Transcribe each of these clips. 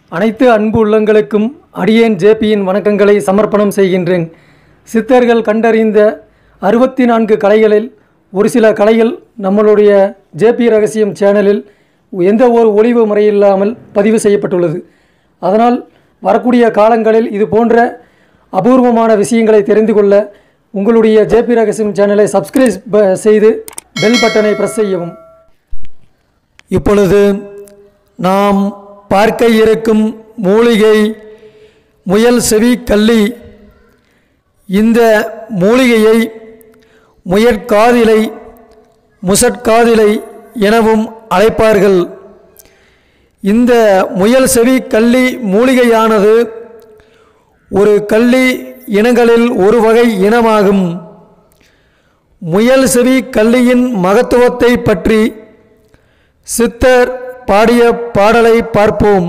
அனைத்து அன்பு உள்ளங்களுக்கும் அடியேன் ஜேபியின் வணக்கங்களை சமர்ப்பணம் செய்கின்றேன் சித்தர்கள் கண்டறிந்த அறுபத்தி நான்கு கலைகளில் ஒரு சில கலைகள் நம்மளுடைய ஜேபி ரகசியம் சேனலில் எந்த ஒரு ஒளிவு முறையில்லாமல் பதிவு செய்யப்பட்டுள்ளது அதனால் வரக்கூடிய காலங்களில் இது போன்ற அபூர்வமான விஷயங்களை தெரிந்து கொள்ள உங்களுடைய ஜேபி ரகசியம் சேனலை சப்ஸ்கிரைப் செய்து பெல் பட்டனை பிரஸ் செய்யவும் இப்பொழுது நாம் பார்க்க இருக்கும் மூலிகை முயல் செவி கள்ளி இந்த மூலிகையை முயற்காதிலை முசட்காதிலை எனவும் அழைப்பார்கள் இந்த முயல் செவி கள்ளி மூலிகையானது ஒரு கள்ளி இனங்களில் ஒரு வகை இனமாகும் முயல் செவி கள்ளியின் மகத்துவத்தை பற்றி சித்தர் பாடிய பாடலை பார்ப்போம்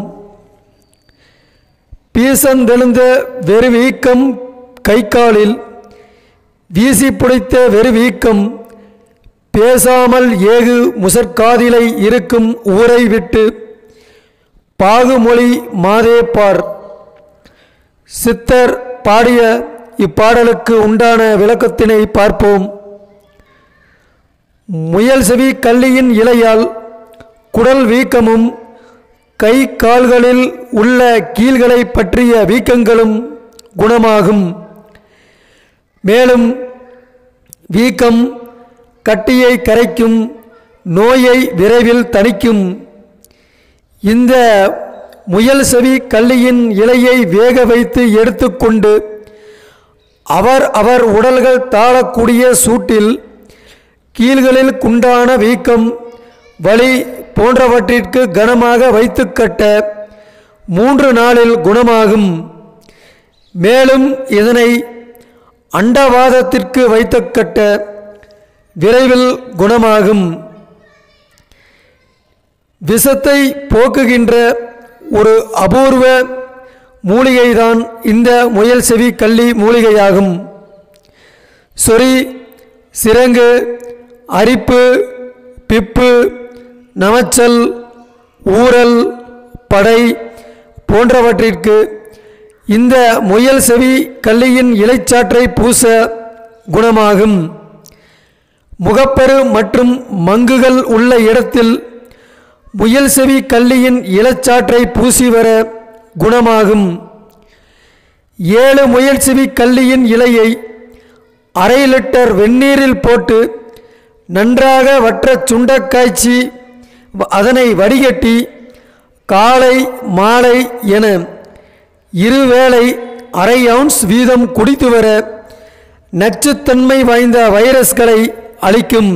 பீசந்தெழுந்த வெறுவீக்கம் கைக்காலில் வீசி பிடித்த வெறுவீக்கம் பேசாமல் ஏகு முசற்காதிலை இருக்கும் ஊரை விட்டு பாகுமொழி மாதேப்பார் சித்தர் பாடிய இப்பாடலுக்கு உண்டான விளக்கத்தினை பார்ப்போம் முயல் செவி கள்ளியின் இலையால் குடல் வீக்கமும் கை கால்களில் உள்ள கீழ்களை பற்றிய வீக்கங்களும் குணமாகும் மேலும் வீக்கம் கட்டியை கரைக்கும் நோயை விரைவில் தணிக்கும் இந்த முயல் செவி கள்ளியின் இலையை வேக வைத்து எடுத்துக்கொண்டு அவர் அவர் உடல்கள் தாழக்கூடிய சூட்டில் கீழ்களில் குண்டான வீக்கம் வலி போன்றவற்றிற்கு கனமாக வைத்து கட்ட மூன்று நாளில் குணமாகும் மேலும் இதனை அண்டவாதத்திற்கு வைத்து கட்ட விரைவில் குணமாகும் விஷத்தை போக்குகின்ற ஒரு அபூர்வ மூலிகைதான் இந்த முயல் செவி கள்ளி மூலிகையாகும் சொறி சிரங்கு அரிப்பு பிப்பு நமைச்சல் ஊரல் படை போன்றவற்றிற்கு இந்த முயல் செவி கள்ளியின் இலைச்சாற்றை பூச குணமாகும் முகப்பரு மற்றும் மங்குகள் உள்ள இடத்தில் முயல் செவி கள்ளியின் இலச்சாற்றை பூசி வர குணமாகும் ஏழு முயல் செவி கள்ளியின் இலையை அரை லிட்டர் வெந்நீரில் போட்டு நன்றாக வற்ற சுண்டக் காய்ச்சி அதனை வடிகட்டி காலை மாலை என இருவேளை அரை அவுன்ஸ் வீதம் குடித்து வர நச்சுத்தன்மை வாய்ந்த வைரஸ்களை அளிக்கும்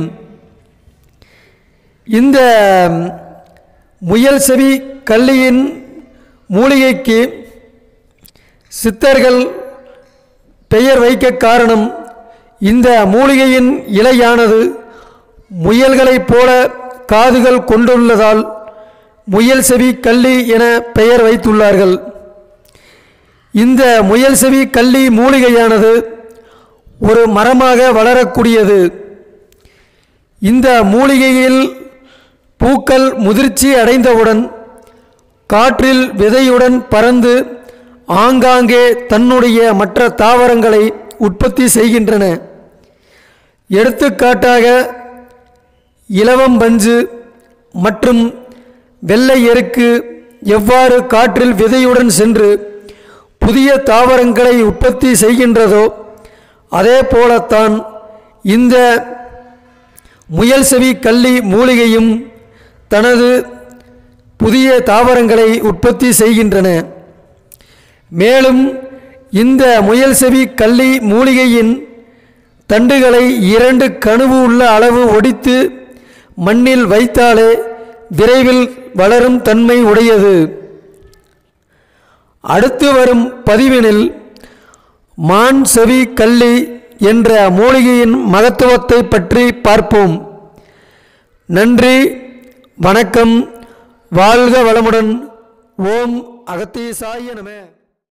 இந்த முயல் செவி கள்ளியின் மூலிகைக்கு சித்தர்கள் பெயர் வைக்க காரணம் இந்த மூலிகையின் இலையானது முயல்களைப் போல காதுகள் கொண்டுள்ளதால் முயல் செவி கள்ளி என பெயர் வைத்துள்ளார்கள் இந்த முயல் செவி கள்ளி மூலிகையானது ஒரு மரமாக வளரக்கூடியது இந்த மூலிகையில் பூக்கள் முதிர்ச்சி அடைந்தவுடன் காற்றில் விதையுடன் பறந்து ஆங்காங்கே தன்னுடைய மற்ற தாவரங்களை உற்பத்தி செய்கின்றன எடுத்துக்காட்டாக இலவம் பஞ்சு மற்றும் வெள்ளை எருக்கு எவ்வாறு காற்றில் விதையுடன் சென்று புதிய தாவரங்களை உற்பத்தி செய்கின்றதோ அதே போலத்தான் இந்த முயல் செவி கள்ளி மூலிகையும் தனது புதிய தாவரங்களை உற்பத்தி செய்கின்றன மேலும் இந்த முயல் செவி கள்ளி மூலிகையின் தண்டுகளை இரண்டு கணுவு உள்ள அளவு ஒடித்து மண்ணில் வைத்தாலே விரைவில் வளரும் தன்மை உடையது அடுத்து வரும் பதிவினில் மான் செவி கள்ளி என்ற மூலிகையின் மகத்துவத்தை பற்றி பார்ப்போம் நன்றி வணக்கம் வாழ்க வளமுடன் ஓம் அகத்தீசாய நம